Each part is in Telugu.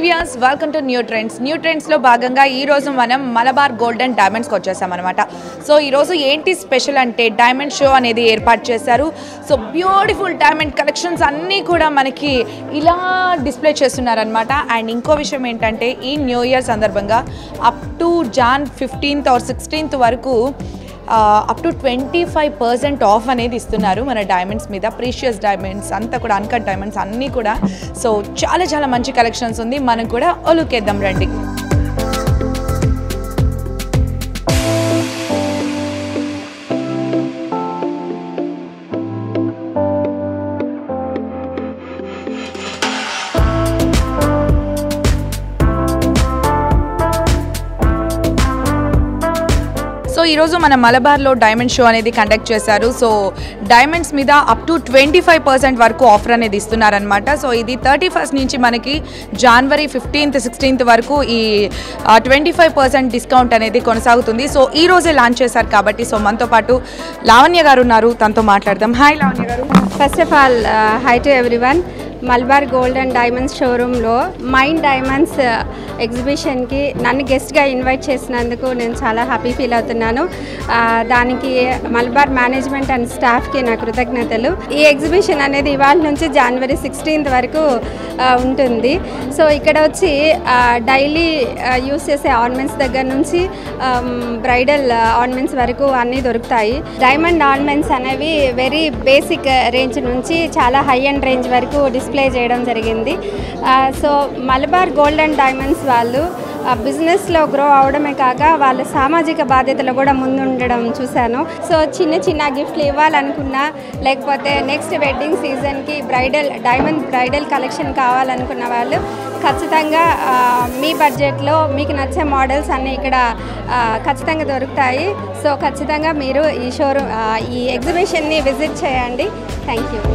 Views welcome to new trends new ట్రెండ్స్లో భాగంగా ఈ రోజు మనం మలబార్ గోల్డెన్ డైమండ్స్కి వచ్చేసామన్నమాట సో ఈరోజు ఏంటి స్పెషల్ అంటే డైమండ్ షో అనేది ఏర్పాటు చేశారు సో బ్యూటిఫుల్ డైమండ్ కలెక్షన్స్ అన్నీ కూడా మనకి ఇలా డిస్ప్లే చేస్తున్నారనమాట అండ్ ఇంకో విషయం ఏంటంటే ఈ న్యూ ఇయర్ సందర్భంగా up to Jan fifteenth or sixteenth వరకు up to twenty five percent off అనేది ఇస్తున్నారు మన డైమండ్స్ మీద ప్రీషియస్ డైమండ్స్ అంతా కూడా అన్కట్ డైమండ్స్ అన్నీ కూడా సో చాలా చాలా మంచి కలెక్షన్స్ ఉంది మనం కూడా ఒలుకేద్దాం రండి సో ఈరోజు మన మలబార్లో డైమండ్ షో అనేది కండక్ట్ చేశారు సో డైమండ్స్ మీద up to twenty five percent వరకు ఆఫర్ అనేది ఇస్తున్నారనమాట సో ఇది థర్టీ ఫస్ట్ నుంచి మనకి జనవరి ఫిఫ్టీన్త్ సిక్స్టీన్త్ వరకు ఈ ట్వంటీ ఫైవ్ పర్సెంట్ డిస్కౌంట్ అనేది కొనసాగుతుంది సో ఈ రోజే లాంచ్ చేశారు కాబట్టి సో మనతో పాటు లావణ్య గారు ఉన్నారు తనతో మాట్లాడదాం హాయ్ లావణ్య గారు first of all hi to everyone Malabar gold and diamonds షోరూంలో మైండ్ డైమండ్స్ ఎగ్జిబిషన్కి నన్ను గెస్ట్గా ఇన్వైట్ చేసినందుకు నేను చాలా హ్యాపీ ఫీల్ అవుతున్నాను ఆ, దానికి మల్బార్ మేనేజ్మెంట్ అండ్ స్టాఫ్కి నా కృతజ్ఞతలు ఈ ఎగ్జిబిషన్ అనేది ఇవాళ నుంచి జనవరి సిక్స్టీన్త్ వరకు ఆ, ఉంటుంది సో ఇక్కడ వచ్చి డైలీ యూస్ చేసే ఆర్నమెంట్స్ దగ్గర నుంచి బ్రైడల్ ఆర్నమెంట్స్ వరకు అన్నీ దొరుకుతాయి డైమండ్ ఆర్నమెంట్స్ అనేవి వెరీ బేసిక్ రేంజ్ నుంచి చాలా హై అండ్ రేంజ్ వరకు డిస్ప్లే చేయడం జరిగింది ఆ, so Malabar gold and diamonds వాళ్ళు ఆ, బిజినెస్లో గ్రో అవడమే కాక వాళ్ళ సామాజిక బాధ్యతలు కూడా ముందుండడం చూశాను సో చిన్న చిన్న గిఫ్ట్లు ఇవ్వాలనుకున్నా లేకపోతే నెక్స్ట్ వెడ్డింగ్ సీజన్కి బ్రైడల్ డైమండ్ బ్రైడల్ కలెక్షన్ కావాలనుకున్న వాళ్ళు ఖచ్చితంగా ఆ, మీ బడ్జెట్లో మీకు నచ్చే మోడల్స్ అన్నీ ఇక్కడ ఆ, ఖచ్చితంగా దొరుకుతాయి సో ఖచ్చితంగా మీరు ఈ షోరూమ్ ఈ ఎగ్జిబిషన్ని విజిట్ చేయండి థ్యాంక్ యూ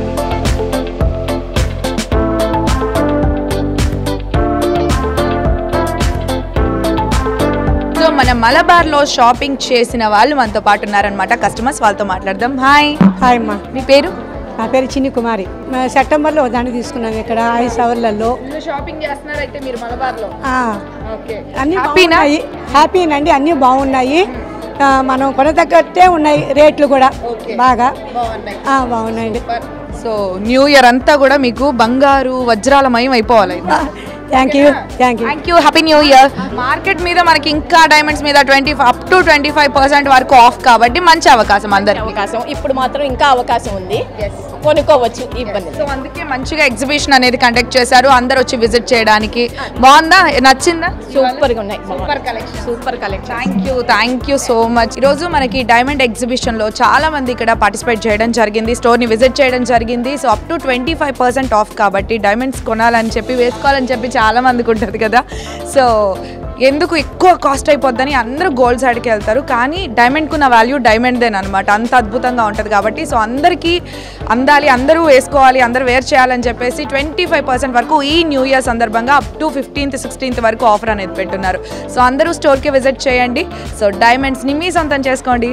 సో మన మలబార్లో షాపింగ్ చేసిన వాళ్ళు మనతో పాటు ఉన్నారనమాట కస్టమర్స్ వాళ్ళతో మాట్లాడదాం హాయ్ హాయ్ అమ్మా మీ పేరు నా పేరు చిన్ని కుమారి మా సెప్టెంబర్లో దాన్ని తీసుకున్నాం ఇక్కడ ఐదు సవర్లలో షాపింగ్ చేస్తున్నారు అయితే మీరు మలబార్లో ఆ, ఓకే అన్నీ హ్యాపీనా బాగున్నాయి హ్యాపీనండి అన్నీ బాగున్నాయి ఆ, మనం కొనతగ్గట్టే ఉన్నాయి రేట్లు కూడా బాగా బాగున్నాయి ఆ, బాగున్నాయండి సో న్యూ ఇయర్ అంతా కూడా మీకు బంగారు వజ్రాల మయం అయిపోవాలి thank you thank you thank you happy new year market మీద మనకి ఇంకా డైమండ్స్ మీద twenty up to twenty five percent వరకు ఆఫ్ కాబట్టి మంచి అవకాశం అందరికి అవకాశం ఇప్పుడు మాత్రం ఇంకా అవకాశం ఉంది కొనుక్కోవచ్చు ఇబ్బంది లేదు. సో అందుకే మంచిగా ఎగ్జిబిషన్ అనేది కండక్ట్ చేశారు అందరు వచ్చి విజిట్ చేయడానికి బాగుందా నచ్చిందా సూపర్ గా ఉన్నాయి super collection super collection thank you thank you so much ఈరోజు మనకి డైమండ్ ఎగ్జిబిషన్లో చాలా మంది ఇక్కడ పార్టిసిపేట్ చేయడం జరిగింది స్టోర్ని విజిట్ చేయడం జరిగింది so up to twenty five percent off కాబట్టి డైమండ్స్ కొనాలని చెప్పి వేసుకోవాలని చెప్పి చాలా మందికి ఉంటుంది కదా సో ఎందుకు ఎక్కువ కాస్ట్ అయిపోద్దని అందరూ గోల్డ్ సైడ్కి వెళ్తారు కానీ డైమండ్కి ఉన్న వాల్యూ డైమండ్దేన్ అనమాట అంత అద్భుతంగా ఉంటుంది కాబట్టి సో అందరికీ అందాలి అందరూ వేసుకోవాలి అందరూ వేర్ చేయాలని చెప్పేసి ట్వంటీ ఫైవ్ పర్సెంట్ వరకు ఈ న్యూ ఇయర్ సందర్భంగా అప్ టు ఫిఫ్టీన్త్ సిక్స్టీన్త్ వరకు ఆఫర్ అనేది పెట్టున్నారు సో అందరూ స్టోర్కి విజిట్ చేయండి సో డైమండ్స్ని మీ సొంతం చేసుకోండి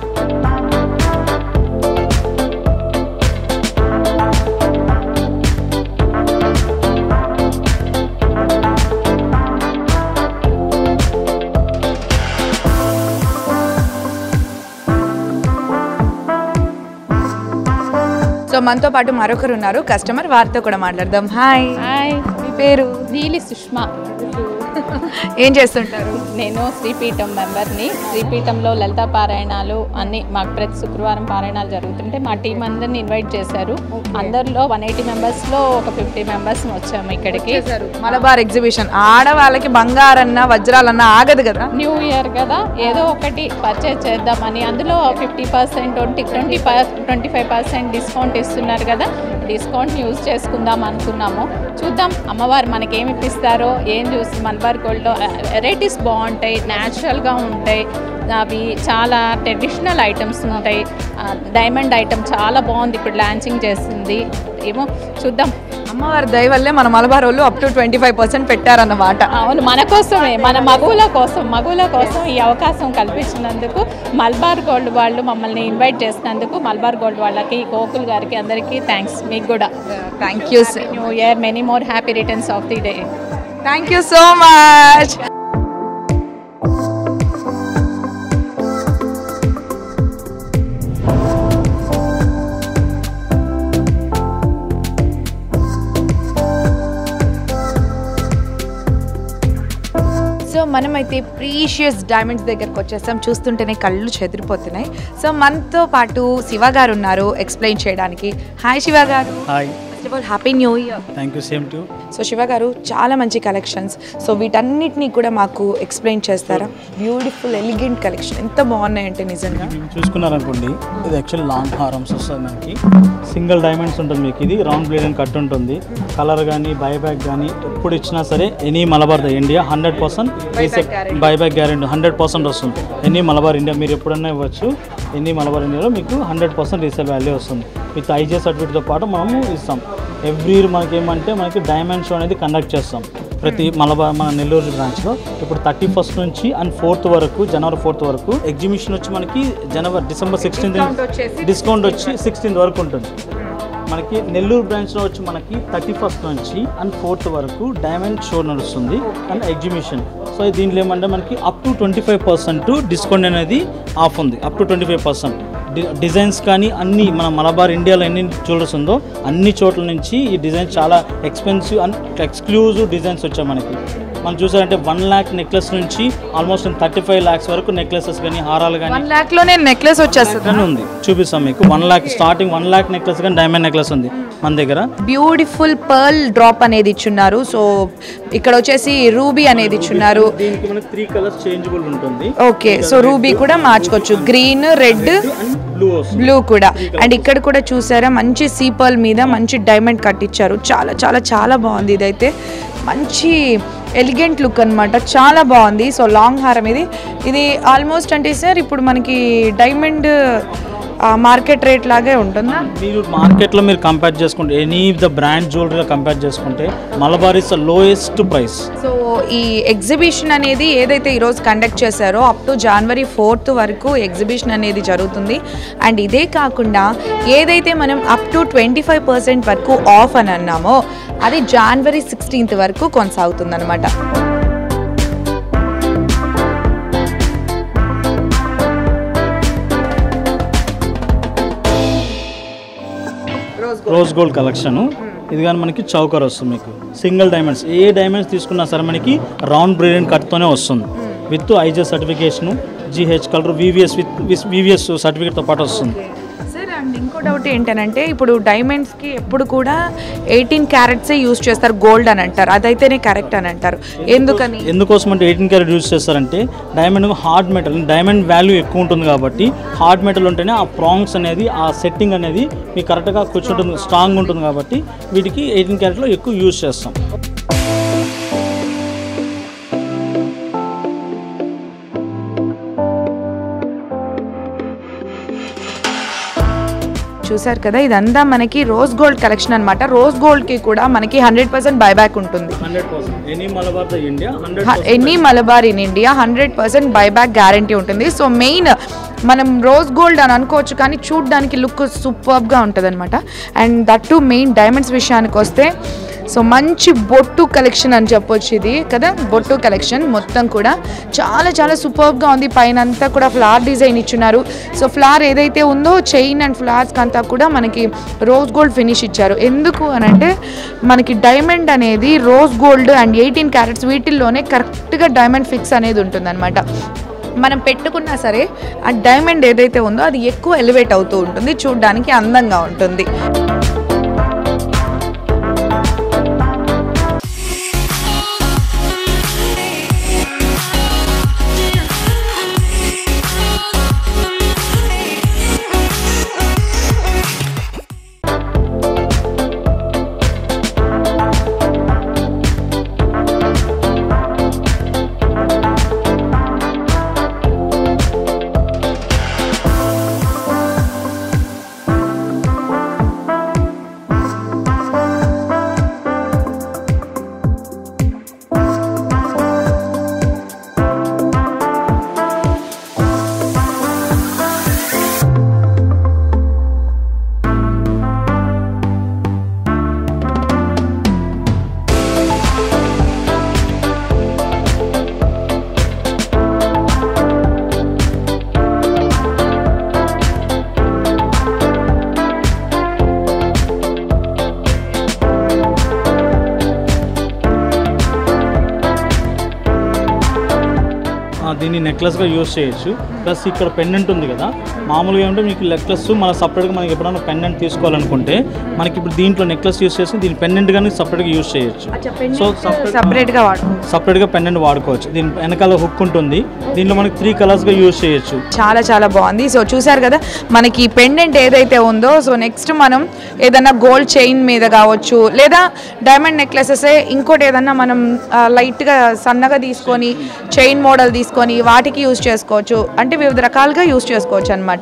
సో మనతో పాటు మరొకరు ఉన్నారు కస్టమర్ వారితో కూడా మాట్లాడదాం హాయ్ హాయ్ మీ పేరు నీలి సుష్మా ఏం చేస్తుంటారు నేను శ్రీపీఠం మెంబర్ని శ్రీపీఠంలో లలిత పారాయణాలు అన్ని మాకు ప్రతి శుక్రవారం పారాయణాలు జరుగుతుంటే మా టీం అందరిని ఇన్వైట్ చేశారు అందరిలో వన్ ఎయిటీ మెంబర్స్లో ఒక ఫిఫ్టీ మెంబర్స్ వచ్చాము ఇక్కడికి మలబార్ ఎగ్జిబిషన్ ఆడవాళ్ళకి బంగారన్న వజ్రాలన్న ఆగదు కదా న్యూ ఇయర్ కదా ఏదో ఒకటి పర్చేజ్ చేద్దామని అందులో fifty percent twenty twenty twenty five percent discount ఇస్తున్నారు కదా డిస్కౌంట్ యూజ్ చేసుకుందాం అనుకున్నాము చూద్దాం అమ్మవారు మనకి ఏమి ఇప్పిస్తారో ఏం చూసి మల్బార్ గోల్డ్లో వెరైటీస్ బాగుంటాయి న్యాచురల్గా ఉంటాయి అవి చాలా ట్రెడిషనల్ ఐటమ్స్ ఉంటాయి డైమండ్ ఐటమ్ చాలా బాగుంది ఇప్పుడు లాంచింగ్ చేసింది ఏమో చూద్దాం అమ్మవారి దయ వల్లే మన మలబార్ వాళ్ళు up to twenty five percent పెట్టారన్నమాట అవును మన కోసమే మన మగువుల కోసం మగువుల కోసం ఈ అవకాశం కల్పించినందుకు మల్బార్ గోల్డ్ వాళ్ళు మమ్మల్ని ఇన్వైట్ చేసినందుకు మల్బార్ గోల్డ్ వాళ్ళకి గోకుల్ గారికి అందరికీ థ్యాంక్స్ మీకు కూడా thank you new year many more happy returns of the day thank you so much so మనమైతే ప్రీషియస్ డైమండ్స్ దగ్గరకు వచ్చేసాం చూస్తుంటేనే కళ్ళు చెదిరిపోతున్నాయి సో మనతో పాటు శివ గారు ఉన్నారు ఎక్స్ప్లెయిన్ చేయడానికి హాయ్ శివ గారు hi first of all happy new year thank you same to so Shiva గారు చాలా మంచి కలెక్షన్స్ సో వీటన్నిటిని కూడా మాకు ఎక్స్ప్లెయిన్ చేస్తారా బ్యూటిఫుల్ ఎలిగెంట్ కలెక్షన్ ఎంత బాగున్నాయంటే నిజంగా మీరు చూసుకున్నారనుకోండి ఇది యాక్చువల్ లాంగ్ హారమ్స్ వస్తుంది మనకి సింగిల్ డైమండ్స్ ఉంటుంది మీకు ఇది రౌండ్ బ్లేడ్ అని కట్ ఉంటుంది కలర్ కానీ బైబ్యాక్ కానీ ఎప్పుడు ఇచ్చినా సరే any Malabar the India hundred percent buyback guarantee hundred percent వస్తుంది ఎనీ మలబార్ ఇండియా మీరు ఎప్పుడన్నా ఇవ్వచ్చు ఎనీ మలబార్ ఇండియాలో మీకు హండ్రెడ్ పర్సెంట్ రీసేల్ వాల్యూ వస్తుంది విత్ ఐజే సర్టిఫికేట్తో పాటు మనము ఇస్తాం ఎవ్రీ ఇయర్ మనకి ఏమంటే మనకి డైమండ్ షో అనేది కండక్ట్ చేస్తాం ప్రతి మలబార్ మన నెల్లూరు బ్రాంచ్లో ఇప్పుడు థర్టీ ఫస్ట్ నుంచి అండ్ ఫోర్త్ వరకు జనవరి ఫోర్త్ వరకు ఎగ్జిబిషన్ వచ్చి మనకి జనవరి డిసెంబర్ సిక్స్టీన్త్ డిస్కౌంట్ వచ్చి సిక్స్టీన్త్ వరకు ఉంటుంది మనకి నెల్లూరు బ్రాంచ్లో వచ్చి మనకి థర్టీ ఫస్ట్ నుంచి అండ్ ఫోర్త్ వరకు డైమండ్ షో నడుస్తుంది అండ్ ఎగ్జిబిషన్ సో దీంట్లో ఏమంటే మనకి up to twenty five percent discount అనేది ఆఫ్ ఉంది up to twenty five percent designs కానీ అన్ని మన మలబార్ ఇండియాలో ఎన్ని జ్యువెలర్స్ ఉందో అన్ని చోట్ల నుంచి ఈ డిజైన్ చాలా ఎక్స్పెన్సివ్ అండ్ ఎక్స్క్లూజివ్ డిజైన్స్ వచ్చాయి మనకి మనం చూసారంటే వన్ ల్యాక్ నెక్లెస్ నుంచి ఆల్మోస్ట్ థర్టీ ఫైవ్ ల్యాక్స్ వరకు నెక్లెసెస్ కానీ హారాలు కానీ వన్ ల్యాక్ లోనే నెక్లెస్ వచ్చేస్తుంది కానీ ఉంది చూపిస్తాం మీకు one lakh starting one lakh necklace కానీ డైమండ్ నెక్లెస్ ఉంది మన దగ్గర బ్యూటిఫుల్ పర్ల్ డ్రాప్ అనేది ఇచ్చున్నారు సో ఇక్కడ వచ్చేసి రూబీ అనేది ఇచ్చున్నారు దీనికి మనకి త్రీ కలర్స్ చేంజబుల్ ఉంటుంది ఓకే సో రూబీ కూడా మార్చుకోవచ్చు గ్రీన్ రెడ్ అండ్ బ్లూ వస్తుంది బ్లూ కూడా అండ్ ఇక్కడ కూడా చూసారా మంచి సీపల్ మీద మంచి డైమండ్ కట్టించారు చాలా చాలా చాలా బాగుంది ఇదైతే మంచి ఎలిగెంట్ లుక్ అన్నమాట చాలా బాగుంది సో లాంగ్ హారం ఇది ఇది ఆల్మోస్ట్ అంటే సార్ ఇప్పుడు మనకి డైమండ్ మార్కెట్ రేట్ లాగే ఉంటుందా మీరు మార్కెట్లో మీరు కంపేర్ చేసుకుంటే ఎనీ ద బ్రాండ్ జ్యువెలరీలో కంపేర్ చేసుకుంటే Malabar is the lowest price so ఈ ఎగ్జిబిషన్ అనేది ఏదైతే ఈరోజు కండక్ట్ చేశారో అప్ టు జనవరి ఫోర్త్ వరకు ఎగ్జిబిషన్ అనేది జరుగుతుంది అండ్ ఇదే కాకుండా ఏదైతే మనం up to twenty five percent వరకు ఆఫ్ అని అన్నామో అది జనవరి సిక్స్టీన్త్ వరకు కొనసాగుతుంది అనమాట రోజ్ గోల్డ్ కలెక్షన్ ఇది కానీ మనకి చౌకర్ వస్తుంది మీకు సింగిల్ డైమండ్స్ ఏ డైమండ్స్ తీసుకున్నా సరే మనకి రౌండ్ బ్రిలియన్ కట్తోనే వస్తుంది with IJ certification GH colour VVS with VVS సర్టిఫికేట్తో పాటు వస్తుంది సార్ అండ్ ఇంకో డౌట్ ఏంటనంటే ఇప్పుడు డైమండ్స్కి ఎప్పుడు కూడా ఎయిటీన్ క్యారెట్సే యూస్ చేస్తారు గోల్డ్ అని అంటారు అదైతేనే కరెక్ట్ అని అంటారు ఎందుకని ఎందుకోసం అంటే ఎయిటీన్ క్యారెట్ యూజ్ చేస్తారంటే diamond hard metal diamond value ఎక్కువ ఉంటుంది కాబట్టి హార్డ్ మెటల్ ఉంటేనే ఆ ప్రాంగ్స్ అనేది ఆ సెట్టింగ్ అనేది మీకు కరెక్ట్గా కూర్చుంటుంది స్ట్రాంగ్ ఉంటుంది కాబట్టి వీటికి ఎయిటీన్ క్యారెట్లో ఎక్కువ యూజ్ చేస్తాం చూసారు కదా ఇదంతా మనకి రోజ్ గోల్డ్ కలెక్షన్ అనమాట రోజ్ గోల్డ్కి కూడా మనకి హండ్రెడ్ పర్సెంట్ బైబ్యాక్ ఉంటుంది hundred percent any Malabar the India hundred any Malabar in India hundred percent buyback guarantee ఉంటుంది సో మెయిన్ మనం రోజ్ గోల్డ్ అని అనుకోవచ్చు కానీ చూడ్డానికి లుక్ సూపర్గా ఉంటుంది అనమాట and that to main diamonds విషయానికి వస్తే సో మంచి బొట్టు కలెక్షన్ అని చెప్పొచ్చు ఇది కదా బొట్టు కలెక్షన్ మొత్తం కూడా చాలా చాలా సూపర్గా ఉంది పైన అంతా కూడా ఫ్లవర్ డిజైన్ ఇచ్చున్నారు సో ఫ్లవర్ ఏదైతే ఉందో చైన్ అండ్ ఫ్లవర్స్కి అంతా కూడా మనకి రోజ్ గోల్డ్ ఫినిష్ ఇచ్చారు ఎందుకు అని అంటే మనకి డైమండ్ అనేది rose gold and eighteen carats వీటిల్లోనే కరెక్ట్గా డైమండ్ ఫిక్స్ అనేది ఉంటుందన్నమాట మనం పెట్టుకున్నా సరే ఆ డైమండ్ ఏదైతే ఉందో అది ఎక్కువ ఎలివేట్ అవుతూ ఉంటుంది చూడడానికి అందంగా ఉంటుంది దీన్ని నెక్లెస్గా యూస్ చేయొచ్చు ప్లస్ ఇక్కడ పెండెంట్ ఉంది కదా మామూలుగా ఏమంటే మీకు నెక్లెస్ మన సపరేట్గా మనకి ఎప్పుడైనా పెండెంట్ తీసుకోవాలనుకుంటే మనకి ఇప్పుడు దీంట్లో నెక్లెస్ యూస్ చేసి దీని పెండెంట్ కానీ సపరేట్గా యూస్ చేయొచ్చు సో సపరేట్గా వాడుకోవచ్చు సపరేట్గా పెండెంట్ వాడుకోవచ్చు దీని వెనకాల హుక్ ఉంటుంది దీంట్లో మనకి త్రీ కలర్స్గా యూస్ చేయొచ్చు చాలా చాలా బాగుంది సో చూసారు కదా మనకి పెండెంట్ ఏదైతే ఉందో సో నెక్స్ట్ మనం ఏదైనా గోల్డ్ చైన్ మీద కావచ్చు లేదా డైమండ్ నెక్లెసెస్ ఇంకోటి ఏదన్నా మనం ఆ, లైట్గా సన్నగా తీసుకొని చైన్ మోడల్ తీసుకొని వాటికి యూజ్ చేసుకోవచ్చు అంటే వివిధ రకాలుగా యూజ్ చేసుకోవచ్చు అనమాట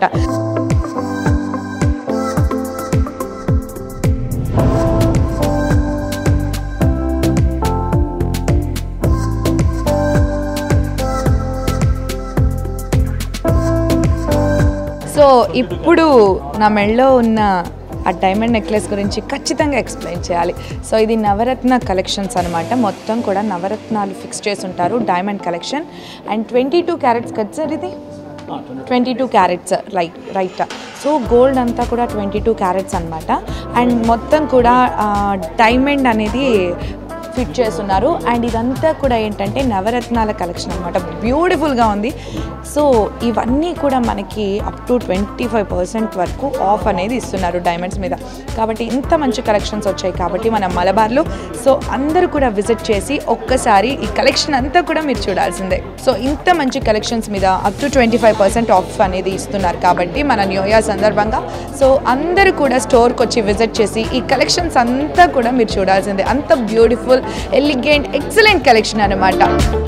సో ఇప్పుడు నా మెడలో ఉన్న ఆ డైమండ్ నెక్లెస్ గురించి ఖచ్చితంగా ఎక్స్ప్లెయిన్ చేయాలి సో ఇది నవరత్న కలెక్షన్స్ అనమాట మొత్తం కూడా నవరత్నాలు ఫిక్స్ చేసి ఉంటారు diamond collection and twenty two carats కదా సార్ ఇది twenty two carats right right so gold అంతా కూడా ట్వంటీ టూ క్యారెట్స్ అనమాట అండ్ మొత్తం కూడా డైమండ్ అనేది ఫిట్ చేస్తున్నారు అండ్ ఇదంతా కూడా ఏంటంటే నవరత్నాల కలెక్షన్ అనమాట బ్యూటిఫుల్గా ఉంది సో ఇవన్నీ కూడా మనకి up to twenty five percent వరకు ఆఫ్ అనేది ఇస్తున్నారు డైమండ్స్ మీద కాబట్టి ఇంత మంచి కలెక్షన్స్ వచ్చాయి కాబట్టి మన మలబార్లో సో అందరూ కూడా విజిట్ చేసి ఒక్కసారి ఈ కలెక్షన్ అంతా కూడా మీరు చూడాల్సిందే సో ఇంత మంచి కలెక్షన్స్ మీద up to twenty five percent off అనేది ఇస్తున్నారు కాబట్టి మన న్యూ ఇయర్ సందర్భంగా సో అందరూ కూడా స్టోర్కి వచ్చి విజిట్ చేసి ఈ కలెక్షన్స్ అంతా కూడా మీరు చూడాల్సిందే అంత బ్యూటిఫుల్ ఎలిగెంట్ ఎక్సలెంట్ కలెక్షన్ అనమాట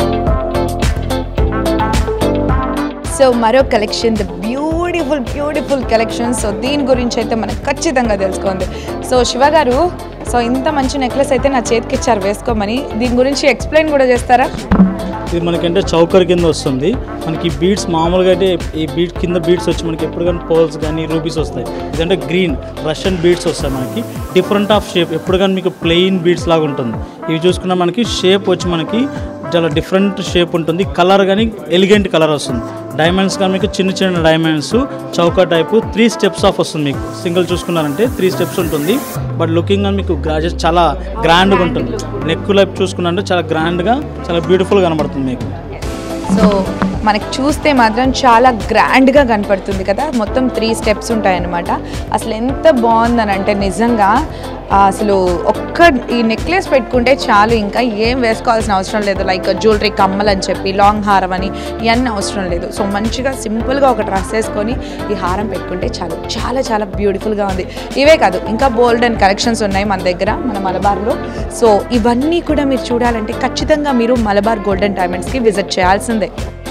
సో మరో collection the beautiful beautiful collection so దీని గురించి అయితే మనకు ఖచ్చితంగా తెలుసుకోండి సో శివ గారు సో ఇంత మంచి నెక్లెస్ అయితే నా చేతికి ఇచ్చారు వేసుకోమని దీని గురించి ఎక్స్ప్లెయిన్ కూడా చేస్తారా ఇది మనకంటే చౌకర్ కింద వస్తుంది మనకి బీడ్స్ మామూలుగా అయితే ఈ బీడ్ కింద బీడ్స్ వచ్చి మనకి ఎప్పుడు కానీ పోల్స్ కానీ రూబీస్ వస్తాయి ఇదంటే గ్రీన్ రష్యన్ బీడ్స్ వస్తాయి మనకి డిఫరెంట్ ఆఫ్ షేప్ ఎప్పుడు కానీ మీకు ప్లెయిన్ బీడ్స్ లాగా ఉంటుంది ఇవి చూసుకున్నా మనకి షేప్ వచ్చి మనకి చాలా డిఫరెంట్ షేప్ ఉంటుంది కలర్ కానీ ఎలిగెంట్ కలర్ వస్తుంది డైమండ్స్ కానీ మీకు చిన్న చిన్న డైమండ్స్ చౌక టైపు త్రీ స్టెప్స్ ఆఫ్ వస్తుంది మీకు సింగిల్ చూసుకున్నారంటే త్రీ స్టెప్స్ ఉంటుంది బట్ లుకింగ్ అని మీకు గ్రాజెస్ చాలా గ్రాండ్గా ఉంటుంది నెక్ లైఫ్ చూసుకున్నారంటే చాలా గ్రాండ్గా చాలా బ్యూటిఫుల్గా కనబడుతుంది మీకు సో మనకి చూస్తే మాత్రం చాలా గ్రాండ్గా కనపడుతుంది కదా మొత్తం త్రీ స్టెప్స్ ఉంటాయన్నమాట అసలు ఎంత బాగుందని అంటే నిజంగా ఆ, అసలు ఒక్క ఈ నెక్లెస్ పెట్టుకుంటే చాలు ఇంకా ఏం వేసుకోవాల్సిన అవసరం లేదు లైక్ జ్యువెలరీ కమ్మలు అని చెప్పి లాంగ్ హారం అని ఇవన్నీ అవసరం లేదు సో మంచిగా సింపుల్గా ఒక డ్రెస్ వేసుకొని ఈ హారం పెట్టుకుంటే చాలు చాలా చాలా బ్యూటిఫుల్గా ఉంది ఇవే కాదు ఇంకా బోల్డ్ అండ్ కలెక్షన్స్ ఉన్నాయి మన దగ్గర మన మలబార్లో సో ఇవన్నీ కూడా మీరు చూడాలంటే ఖచ్చితంగా మీరు మలబార్ గోల్డెన్ డైమండ్స్కి విజిట్ చేయాల్సిందే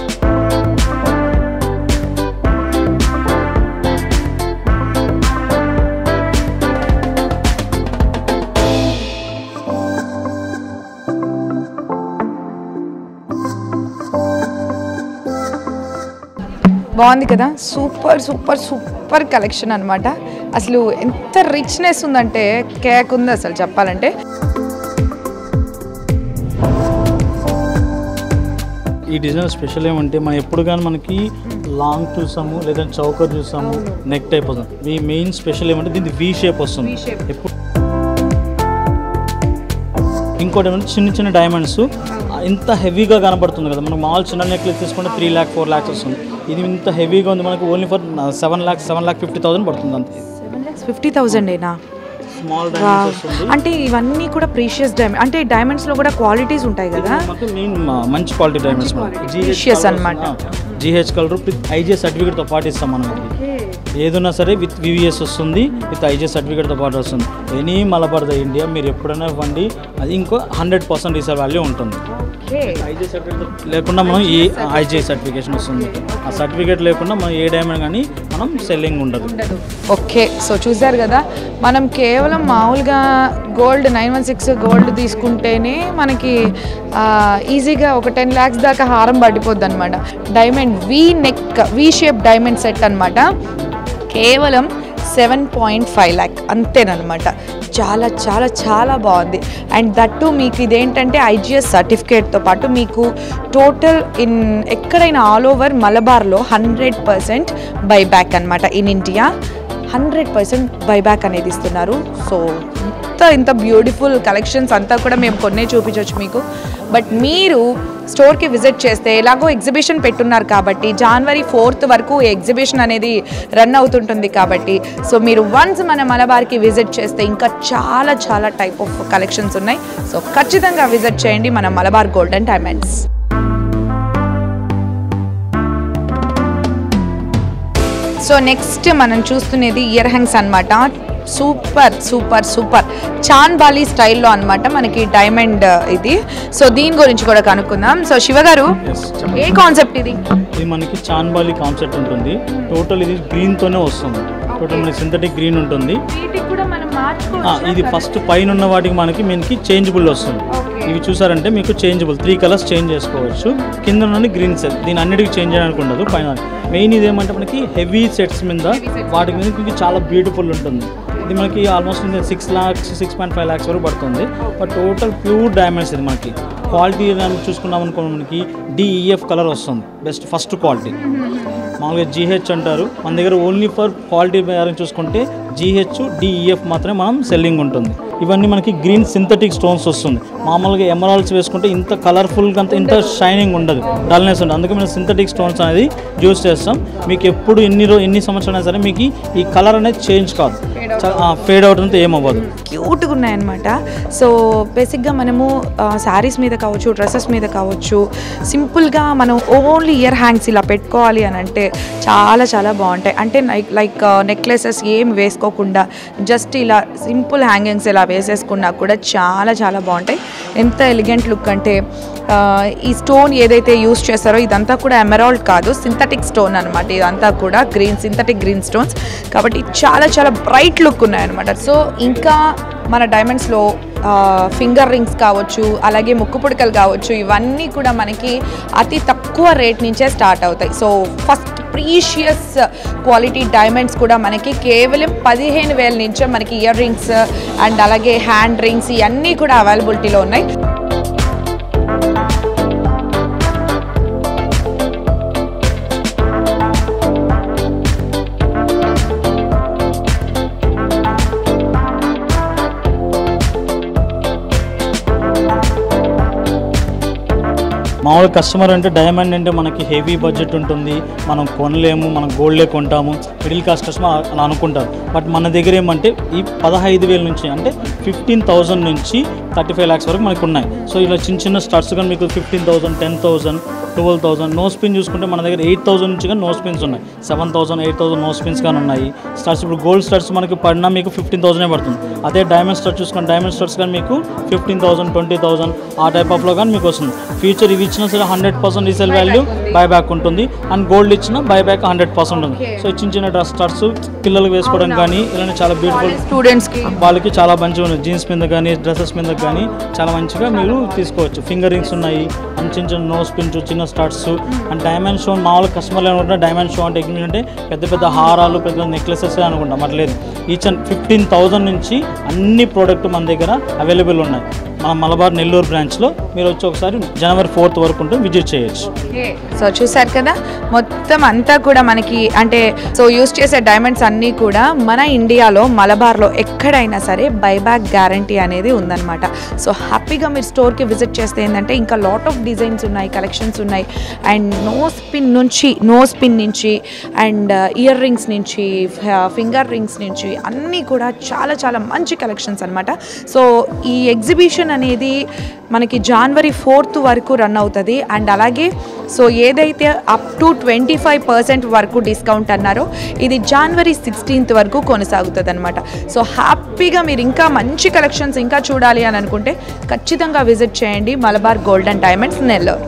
బాగుంది కదా సూపర్ సూపర్ సూపర్ కలెక్షన్ అనమాట అసలు ఎంత రిచ్నెస్ ఉందంటే కేక్ ఉంది అసలు చెప్పాలంటే ఈ డిజైన్ స్పెషల్ ఏమంటే మనం ఎప్పుడు కానీ మనకి లాంగ్ చూసాము లేదంటే చౌకర్ చూసాము నెక్ టైప్ వస్తుంది ఈ మెయిన్ స్పెషల్ ఏమంటే దీనికి వి షేప్ వస్తుంది ఎప్పుడు ఇంకోటి ఏమంటే చిన్న చిన్న డైమండ్స్ ఇంత హెవీగా కనబడుతుంది కదా మనకు మామూలు చిన్న నెక్లెస్ తీసుకుంటే త్రీ ల్యాక్ ఫోర్ ల్యాక్స్ వస్తుంది ఇది ఇంత హెవీగా ఉంది మనకు only for seven lakhs seven lakh fifty thousand పడుతుంది అంతే ఫిఫ్టీ థౌజండ్ ఏనా స్మాల్ డైమండ్స్ వస్తుంది అంటే ఇవన్నీ కూడా ప్రీషియస్ డైమండ్ అంటే డైమండ్స్లో కూడా క్వాలిటీస్ ఉంటాయి కదా మొత్తం మెయిన్ మంచి క్వాలిటీ డైమండ్స్ Precious అన్నమాట. జిహెచ్ కలర్ విత్ ఐజే సర్టిఫికేట్తో పాటు ఇస్తాం మనం ఇది ఏదున్నా సరే విత్ వివిఎస్ వస్తుంది విత్ ఐజే సర్టిఫికేట్తో పాటు వస్తుంది ఎనీ మలబార్ ద ఇండియా మీరు ఎప్పుడైనా ఇవ్వండి అది ఇంకో హండ్రెడ్ పర్సెంట్ రీసెల్ వాల్యూ ఉంటుంది ఐజే సర్టిఫికేట్ లేకుండా మనం ఏ ఐజే సర్టిఫికేషన్ వస్తుంది ఆ సర్టిఫికేట్ లేకుండా మనం ఏ డైమండ్ కానీ మనం సెల్లింగ్ ఉండదు ఓకే సో చూసారు కదా మనం కేవలం మామూలుగా gold nine one six gold తీసుకుంటేనే మనకి ఆ, ఈజీగా ఒక టెన్ ల్యాక్స్ దాకా హారం పడిపోద్ది అనమాట diamond V neck V shape diamond set అనమాట కేవలం సెవెన్ పాయింట్ ఫైవ్ ల్యాక్ అంతేనమాట చాలా చాలా చాలా బాగుంది అండ్ దట్టు మీకు ఇదేంటంటే ఐజిఎస్ సర్టిఫికేట్తో పాటు మీకు టోటల్ ఇన్ ఎక్కడైనా ఆల్ ఓవర్ మలబార్లో హండ్రెడ్ పర్సెంట్ బై బ్యాక్ అనమాట in India hundred percent buyback అనేది ఇస్తున్నారు సో ఇంత ఇంత బ్యూటిఫుల్ కలెక్షన్స్ అంతా కూడా మేము కొన్నే చూపించవచ్చు మీకు బట్ మీరు స్టోర్కి విజిట్ చేస్తే ఎలాగో ఎగ్జిబిషన్ పెట్టున్నారు కాబట్టి జనవరి ఫోర్త్ వరకు ఈ ఎగ్జిబిషన్ అనేది రన్ అవుతుంటుంది కాబట్టి సో మీరు వన్స్ మన మలబార్కి విజిట్ చేస్తే ఇంకా చాలా చాలా టైప్ ఆఫ్ కలెక్షన్స్ ఉన్నాయి సో ఖచ్చితంగా విజిట్ చేయండి మన Malabar golden diamonds so next మనం చూస్తున్నది ఇయర్ హ్యాంగ్స్ అనమాట super super super chandbali స్టైల్లో అనమాట మనకి డైమండ్ ఇది సో దీని గురించి కూడా కనుక్కుందాం సో శివ గారు Yes, చెప్పండి. ఏ కాన్సెప్ట్ ఇది ఇది మనకి చాన్బాలి కాన్సెప్ట్ ఉంటుంది టోటల్ ఇది గ్రీన్ తోనే వస్తుంది టోటల్ మనకి సింథటిక్ గ్రీన్ ఉంటుంది వీటికి కూడా మనం ఆ, ఇది ఫస్ట్ పైన ఉన్న వాటికి మనకి మనకి చేంజబుల్ వస్తుంది ఇవి చూసారంటే మీకు చేంజబుల్ త్రీ కలర్స్ చేంజ్ చేసుకోవచ్చు కింద నుండి గ్రీన్ సెట్ దీని అన్నిటికీ చేంజ్ చేయడానికి ఉండదు పైన మెయిన్ ఇది ఏమంటే మనకి హెవీ సెట్స్ మీద వాటి మీద మీకు చాలా బ్యూటిఫుల్ ఉంటుంది ఇది మనకి almost six lakhs six point five lakhs వరకు పడుతుంది బట్ టోటల్ ప్యూర్ డైమండ్స్ ఇది మనకి క్వాలిటీ దాన్ని చూసుకున్నాం అనుకో మనకి డిఈఎఫ్ కలర్ వస్తుంది బెస్ట్ ఫస్ట్ క్వాలిటీ మామూలుగా జీహెచ్ అంటారు మన దగ్గర ఓన్లీ ఫర్ క్వాలిటీ బేరం చూసుకుంటే జీహెచ్ డిఈఎఫ్ మాత్రమే మనం సెల్లింగ్ ఉంటుంది ఇవన్నీ మనకి గ్రీన్ సింథటిక్ స్టోన్స్ వస్తుంది మామూలుగా ఎమరాల్డ్స్ వేసుకుంటే ఇంత కలర్ఫుల్గా అంత ఇంత షైనింగ్ ఉండదు డల్నెస్ ఉండదు అందుకే మేము సింథటిక్ స్టోన్స్ అనేది యూజ్ చేస్తాం మీకు ఎప్పుడు ఎన్ని రో ఎన్ని సంవత్సరాలు అయినా సరే మీకు ఈ- ఈ కలర్ అనేది చేంజ్ కాదు ఫేడ్ అవుట్ అంతా ఏమవ్వదు క్యూట్గా ఉన్నాయన్నమాట సో బేసిక్గా మనము శారీస్ మీద కావచ్చు డ్రెస్సెస్ మీద కావచ్చు సింపుల్గా మనం ఓన్లీ ఇయర్ హ్యాంగ్స్ ఇలా పెట్టుకోవాలి అని అంటే చాలా చాలా బాగుంటాయి అంటే లైక్ లైక్ నెక్లెసెస్ ఏం వేసుకోకుండా జస్ట్ ఇలా సింపుల్ హ్యాంగింగ్స్ ఇలా వేసేసుకున్నా కూడా చాలా చాలా బాగుంటాయి ఎంత ఎలిగెంట్ లుక్ అంటే ఆ, ఈ స్టోన్ ఏదైతే యూస్ చేస్తారో ఇదంతా కూడా ఎమరాల్డ్ కాదు సింథటిక్ స్టోన్ అనమాట ఇదంతా కూడా గ్రీన్ సింథటిక్ గ్రీన్ స్టోన్స్ కాబట్టి చాలా చాలా బ్రైట్ లుక్ ఉన్నాయన్నమాట సో ఇంకా మన డైమండ్స్లో ఫింగర్ రింగ్స్ కావచ్చు అలాగే ముక్కు పుడకలు కావచ్చు ఇవన్నీ కూడా మనకి అతి తక్కువ రేట్ నుంచే స్టార్ట్ అవుతాయి so first precious quality diamonds కూడా మనకి కేవలం పదిహేను వేల నుంచే మనకి ఇయర్ రింగ్స్ అండ్ అలాగే హ్యాండ్ రింగ్స్ ఇవన్నీ కూడా అవైలబిలిటీలో ఉన్నాయి మామూలు కస్టమర్ అంటే డైమండ్ అంటే మనకి హెవీ బడ్జెట్ ఉంటుంది మనం కొనలేము మనం గోల్డ్లే కొంటాము మిడిల్ క్లాస్ కస్టమర్ అలా అనుకుంటారు బట్ మన దగ్గర ఏమంటే ఈ పదహైదు వేల నుంచి అంటే ఫిఫ్టీన్ థౌజండ్ నుంచి థర్టీ ఫైవ్ ల్యాక్స్ వరకు మనకు ఉన్నాయి సో ఇలా చిన్న చిన్న స్టార్ట్స్ కానీ మీకు fifteen thousand ten thousand twelve thousand nose pin చూసుకుంటే మన దగ్గర ఎయిట్ థౌసండ్ నుంచి కానీ నో స్పిన్స్ ఉన్నాయి seven thousand eight thousand nose pins కానీ ఉన్నాయి స్టార్ట్స్ ఇప్పుడు గోల్డ్ స్టార్ట్స్ మనకి పడినా మీకు ఫిఫ్టీన్ థౌసండే పడుతుంది అదే డైమండ్ స్టార్ట్ చూసుకుంటే డైమండ్ స్టార్ట్స్ కానీ మీకు ఫిఫ్టీన్ థౌసండ్ ట్వంటీ థౌసండ్ ఆ టైప్ ఆఫ్లో కానీ మీకు వస్తుంది ఫ్యూచర్ ఇవి ఇచ్చినా సరే hundred percent resale value buy back ఉంటుంది అండ్ గోల్డ్ ఇచ్చినా బై బ్యాక్ హండ్రెడ్ పర్సెంట్ ఉంది సో చిన్న చిన్న డ్రెస్ స్టార్ట్స్ పిల్లలకు వేసుకోవడం కానీ ఇలానే చాలా బ్యూటిఫుల్ స్టూడెంట్స్కి వాళ్ళకి చాలా మంచిగా ఉన్నాయి జీన్స్ మీద కానీ డ్రెస్సెస్ మీద కానీ చాలా మంచిగా మీరు తీసుకోవచ్చు ఫింగర్ రింగ్స్ ఉన్నాయి అండ్ చిన్న చిన్న నోస్ పిన్స్ చిన్న స్టార్ట్స్ అండ్ డైమండ్ షో మామూలు కస్టమర్లు అనుకుంటే డైమండ్ షో అంటే ఎగ్జిబిషన్ అంటే పెద్ద పెద్ద హారాలు పెద్ద నెక్లెసెస్ అనుకుంటాం అట్లేదు ఈచ్ అండ్ ఫిఫ్టీన్ థౌజండ్ నుంచి అన్ని ప్రోడక్ట్ మన దగ్గర అవైలబుల్ ఉన్నాయి మన మలబార్ నెల్లూరు బ్రాంచ్లో మీరు వచ్చి ఒకసారి జనవరి ఫోర్త్ వరకు ఉంటే విజిట్ చేయొచ్చు సో చూసారు కదా మొత్తం అంతా కూడా మనకి అంటే సో యూస్ చేసే డైమండ్స్ అన్నీ కూడా మన ఇండియాలో మలబార్లో ఎక్కడైనా సరే బైబ్యాక్ గ్యారంటీ అనేది ఉందన్నమాట సో హ్యాపీగా మీరు స్టోర్కి విజిట్ చేస్తే ఏంటంటే ఇంకా లాట్ ఆఫ్ డిజైన్స్ ఉన్నాయి కలెక్షన్స్ ఉన్నాయి అండ్ నో స్పిన్ నుంచి నో స్పిన్ నుంచి అండ్ ఇయర్ రింగ్స్ నుంచి ఫింగర్ రింగ్స్ నుంచి అన్నీ కూడా చాలా చాలా మంచి కలెక్షన్స్ అనమాట సో ఈ ఎగ్జిబిషన్ అనేది మనకి జనవరి ఫోర్త్ వరకు రన్ అవుతుంది అండ్ అలాగే సో ఏదైతే up to twenty five percent వరకు డిస్కౌంట్ అన్నారో ఇది జనవరి సిక్స్టీన్త్ వరకు కొనసాగుతుంది అనమాట సో హ్యాపీగా మీరు ఇంకా మంచి కలెక్షన్స్ ఇంకా చూడాలి అని అనుకుంటే ఖచ్చితంగా విజిట్ చేయండి మలబార్ గోల్డెన్ డైమండ్స్ నెల్లూరు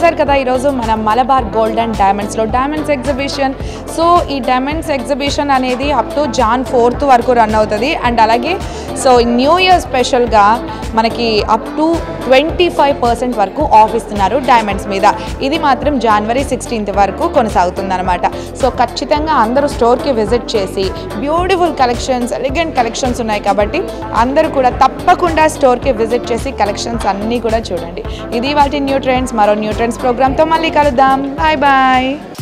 చూసారు కదా ఈరోజు మన మలబార్ గోల్డ్ అండ్ డైమండ్స్లో డైమండ్స్ ఎగ్జిబిషన్ సో ఈ డైమండ్స్ ఎగ్జిబిషన్ అనేది అప్ టు జాన్ ఫోర్త్ వరకు రన్ అవుతుంది అండ్ అలాగే సో న్యూ ఇయర్ స్పెషల్గా మనకి up to twenty five percent వరకు ఆఫ్ ఇస్తున్నారు డైమండ్స్ మీద ఇది మాత్రం జనవరి సిక్స్టీన్త్ వరకు కొనసాగుతుంది అనమాట సో ఖచ్చితంగా అందరూ స్టోర్కి విజిట్ చేసి బ్యూటిఫుల్ కలెక్షన్స్ ఎలిగెంట్ కలెక్షన్స్ ఉన్నాయి కాబట్టి అందరూ కూడా తప్పకుండా స్టోర్కి విజిట్ చేసి కలెక్షన్స్ అన్నీ కూడా చూడండి ఇది వాటి న్యూ ట్రెండ్స్ మరో న్యూ ట్రెండ్స్ ప్రోగ్రామ్తో మళ్ళీ కలుద్దాం బాయ్ బాయ్